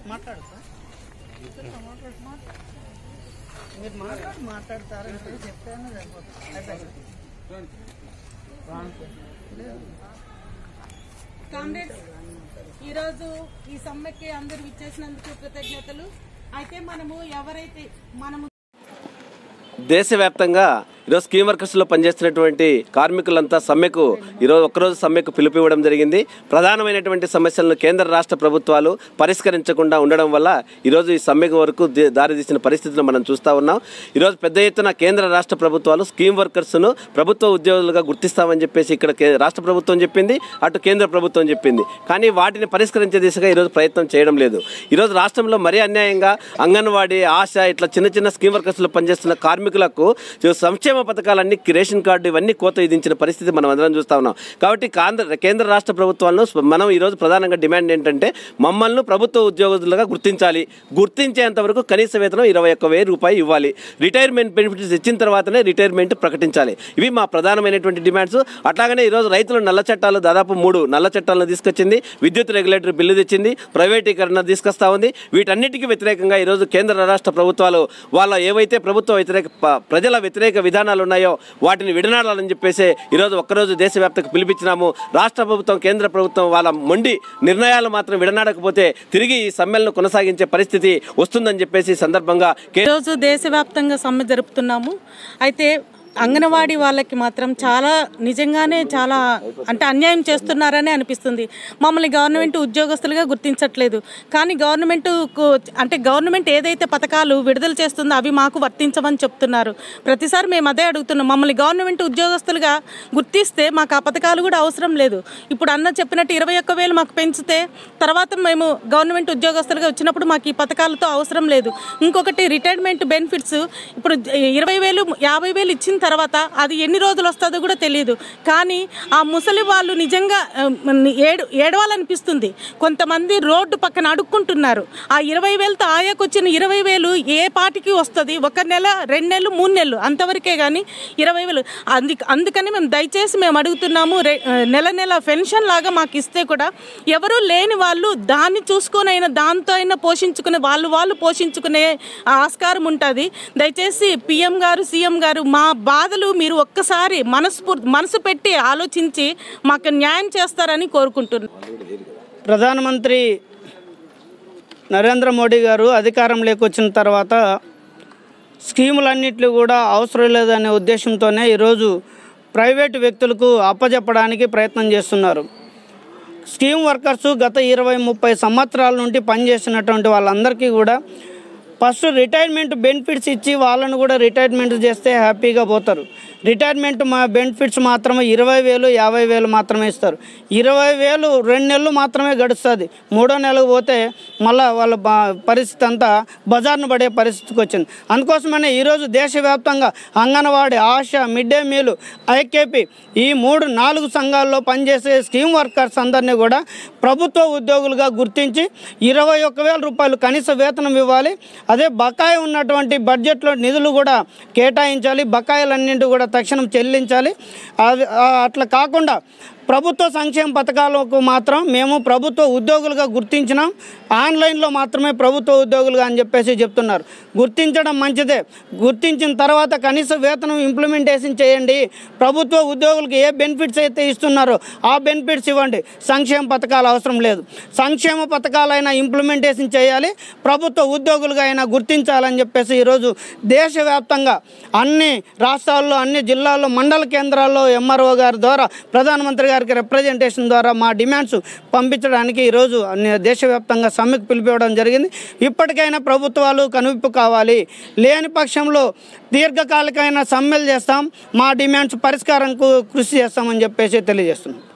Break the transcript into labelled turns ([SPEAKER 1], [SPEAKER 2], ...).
[SPEAKER 1] మాట్లాడు సార్ మాట్లాడు మాట్లాడు. మీరు మాట్లాడు మాట్లాడతారంటే చెప్తేనే సరిపోతుంది అయిపోయింది.
[SPEAKER 2] కామ్రేడ్స్ ఈరోజు ఈ సమ్మెకి అందరూ ఇచ్చేసినందుకు కృతజ్ఞతలు అయితే మనము ఎవరైతే మనము
[SPEAKER 3] దేశవ్యాప్తంగా ఈరోజు స్కీమ్ వర్కర్స్లో పనిచేస్తున్నటువంటి కార్మికులంతా సమ్మెకు ఈరోజు ఒక్కరోజు సమ్మెకు పిలుపు ఇవ్వడం జరిగింది ప్రధానమైనటువంటి సమస్యలను కేంద్ర రాష్ట్ర ప్రభుత్వాలు పరిష్కరించకుండా ఉండడం వల్ల ఈరోజు ఈ సమ్మెకు వరకు ది- దారితీసిన పరిస్థితులు మనం చూస్తూ ఉన్నాం ఈరోజు పెద్ద ఎత్తున కేంద్ర రాష్ట్ర ప్రభుత్వాలు స్కీమ్ వర్కర్స్ను ప్రభుత్వ ఉద్యోగులుగా గుర్తిస్తామని చెప్పేసి ఇక్కడ కే- రాష్ట్ర ప్రభుత్వం చెప్పింది అటు కేంద్ర ప్రభుత్వం చెప్పింది కానీ వాటిని పరిష్కరించే దిశగా ఈరోజు ప్రయత్నం చేయడం లేదు ఈరోజు రాష్ట్రంలో మరీ అన్యాయంగా అంగన్వాడీ ఆశ ఇట్లా చిన్న చిన్న స్కీమ్ వర్కర్స్లో పనిచేస్తున్న కార్మికులకు సంక్షేమ పథకాలన్నీ రేషన్ కార్డు ఇవన్నీ కోత విధించిన పరిస్థితి మనం అందరం చూస్తా ఉన్నాం కాబట్టి కాంద్ర కేంద్ర రాష్ట్ర ప్రభుత్వాలను స్వ- మనం ఈరోజు ప్రధానంగా డిమాండ్ ఏంటంటే మమ్మల్ని ప్రభుత్వ ఉద్యోగులుగా గుర్తించాలి గుర్తించేంత వరకు కనీస వేతనం ఇరవై ఒక్క వెయ్యి రూపాయలు ఇవ్వాలి రిటైర్మెంట్ బెనిఫిట్స్ ఇచ్చిన తర్వాతనే రిటైర్మెంట్ ప్రకటించాలి ఇవి మా ప్రధానమైనటువంటి డిమాండ్స్ అట్లాగనే ఈరోజు రైతులు నల్ల చట్టాలు దాదాపు మూడు నల్ల చట్టాలను తీసుకొచ్చింది విద్యుత్ రెగ్యులేటరీ బిల్లు తెచ్చింది ప్రైవేటీకరణ తీసుకొస్తా ఉంది వీటన్నిటికీ వ్యతిరేకంగా ఈరోజు కేంద్ర రాష్ట్ర ప్రభుత్వాలు వాళ్ళ ఏవైతే ప్రభుత్వ వ్యతిరేక ప- ప్రజల వ్యతిరేక విధానాలు ఉన్నాయో వాటిని విడనాడాలని చెప్పేసి ఈరోజు ఒక్కరోజు దేశవ్యాప్తంగా పిలిపించినాము రాష్ట్ర ప్రభుత్వం కేంద్ర ప్రభుత్వం వాళ్ళ మొండి నిర్ణయాలు మాత్రం విడనాడకపోతే తిరిగి ఈ సమ్మెలను కొనసాగించే పరిస్థితి వస్తుందని చెప్పేసి ఈ సందర్భంగా కే-
[SPEAKER 2] ఈరోజు దేశవ్యాప్తంగా సమ్మె జరుపుతున్నాము అయితే అంగన్వాడీ వాళ్ళకి మాత్రం చాలా నిజంగానే చాలా అంటే అన్యాయం చేస్తున్నారని అనిపిస్తుంది మమ్మల్ని గవర్నమెంట్ ఉద్యోగస్తులుగా గుర్తించట్లేదు కానీ గవర్నమెంట్ అంటే గవర్నమెంట్ ఏదైతే పథకాలు విడుదల చేస్తుందో అవి మాకు వర్తించమని చెప్తున్నారు ప్రతిసారి మేము అదే అడుగుతున్నాం మమ్మల్ని గవర్నమెంట్ ఉద్యోగస్తులుగా గుర్తిస్తే మాకు ఆ పథకాలు కూడా అవసరం లేదు ఇప్పుడు అన్న చెప్పినట్టు ఇరవై ఒక్క వేలు మాకు పెంచితే తర్వాత మేము గవర్నమెంట్ ఉద్యోగస్తులుగా వచ్చినప్పుడు మాకు ఈ పథకాలతో అవసరం లేదు ఇంకొకటి రిటైర్మెంట్ బెనిఫిట్స్ ఇప్పుడు ఇరవై వేలు యాభై వేలు ఇచ్చిన తర్వాత అది ఎన్ని రోజులు వస్తుందో కూడా తెలియదు కానీ ఆ ముసలి వాళ్ళు నిజంగా ఆ, ఏడు ఏడవాలనిపిస్తుంది కొంతమంది రోడ్డు పక్కన అడుక్కుంటున్నారు ఆ ఇరవై వేలతో ఆయాకు వచ్చిన ఇరవై వేలు ఏ పాటికి వస్తుంది ఒక నెల రెండు నెలలు మూడు నెలలు అంతవరకే కానీ ఇరవై వేలు అందు అందుకని మేము దయచేసి మేము అడుగుతున్నాము రె- ఆ, నెల నెల పెన్షన్ లాగా మాకు ఇస్తే కూడా ఎవరు లేని వాళ్ళు దాన్ని చూసుకొని అయినా దాంతో అయినా పోషించుకునే వాళ్ళు వాళ్ళు పోషించుకునే ఆస్కారం ఉంటుంది దయచేసి పిఎం గారు సీఎం గారు మా బాధలు మీరు ఒక్కసారి మనస్ఫూర్తి మనసు పెట్టి ఆలోచించి మాకు న్యాయం చేస్తారని కోరుకుంటున్నాను
[SPEAKER 1] ప్రధానమంత్రి నరేంద్ర మోడీ గారు అధికారంలోకి వచ్చిన తర్వాత స్కీములన్నింటినీ కూడా అవసరం లేదనే ఉద్దేశంతోనే ఈరోజు ప్రైవేటు వ్యక్తులకు అప్పజెప్పడానికి ప్రయత్నం చేస్తున్నారు స్కీమ్ వర్కర్స్ గత ఇరవై ముప్పై సంవత్సరాల నుండి పనిచేసినటువంటి వాళ్ళందరికీ కూడా ఫస్ట్ రిటైర్మెంట్ బెనిఫిట్స్ ఇచ్చి వాళ్ళను కూడా రిటైర్మెంట్ చేస్తే హ్యాపీగా పోతారు రిటైర్మెంట్ మా బెనిఫిట్స్ మాత్రమే ఇరవై వేలు యాభై వేలు మాత్రమే ఇస్తారు ఇరవై వేలు రెండు నెలలు మాత్రమే గడుస్తుంది మూడో నెలకు పోతే మళ్ళీ వాళ్ళ బా- పరిస్థితి అంతా బజార్ను పడే పరిస్థితికి వచ్చింది అందుకోసమనే ఈరోజు దేశవ్యాప్తంగా anganwadi ASHA mid day meal IKP ఈ మూడు నాలుగు సంఘాల్లో పనిచేసే స్కీమ్ వర్కర్స్ అందరినీ కూడా ప్రభుత్వ ఉద్యోగులుగా గుర్తించి ఇరవై ఒక్క వేల రూపాయలు కనీస వేతనం ఇవ్వాలి అదే బకాయి ఉన్నటువంటి బడ్జెట్లో నిధులు కూడా కేటాయించాలి బకాయిలన్నింటి కూడా తక్షణం చెల్లించాలి అది ఆ, అట్లా కాకుండా ప్రభుత్వ సంక్షేమ పథకాలకు మాత్రం మేము ప్రభుత్వ ఉద్యోగులుగా గుర్తించినాం ఆన్లైన్లో మాత్రమే ప్రభుత్వ ఉద్యోగులుగా అని చెప్పేసి చెప్తున్నారు గుర్తించడం మంచిదే గుర్తించిన తర్వాత కనీస వేతనం ఇంప్లిమెంటేషన్ చేయండి ప్రభుత్వ ఉద్యోగులకు ఏ బెనిఫిట్స్ అయితే ఇస్తున్నారో ఆ బెనిఫిట్స్ ఇవ్వండి సంక్షేమ పథకాలు అవసరం లేదు సంక్షేమ పథకాలైనా ఇంప్లిమెంటేషన్ చేయాలి ప్రభుత్వ ఉద్యోగులుగా అయినా గుర్తించాలని చెప్పేసి ఈరోజు దేశవ్యాప్తంగా అన్ని రాష్ట్రాల్లో అన్ని జిల్లాల్లో మండల కేంద్రాల్లో ఎంఆర్ఓ గారి ద్వారా ప్రధానమంత్రి గారికి రిప్రజెంటేషన్ ద్వారా మా డిమాండ్స్ పంపించడానికి ఈరోజు అన్ని దేశవ్యాప్తంగా సమ్మెకు పిలిపివ్వడం జరిగింది ఇప్పటికైనా ప్రభుత్వాలు కనువిప్పు కావాలి లేని పక్షంలో దీర్ఘకాలికమైన సమ్మెలు చేస్తాం మా డిమాండ్స్ పరిష్కారంకు కృషి చేస్తామని చెప్పేసి తెలియజేస్తున్నాం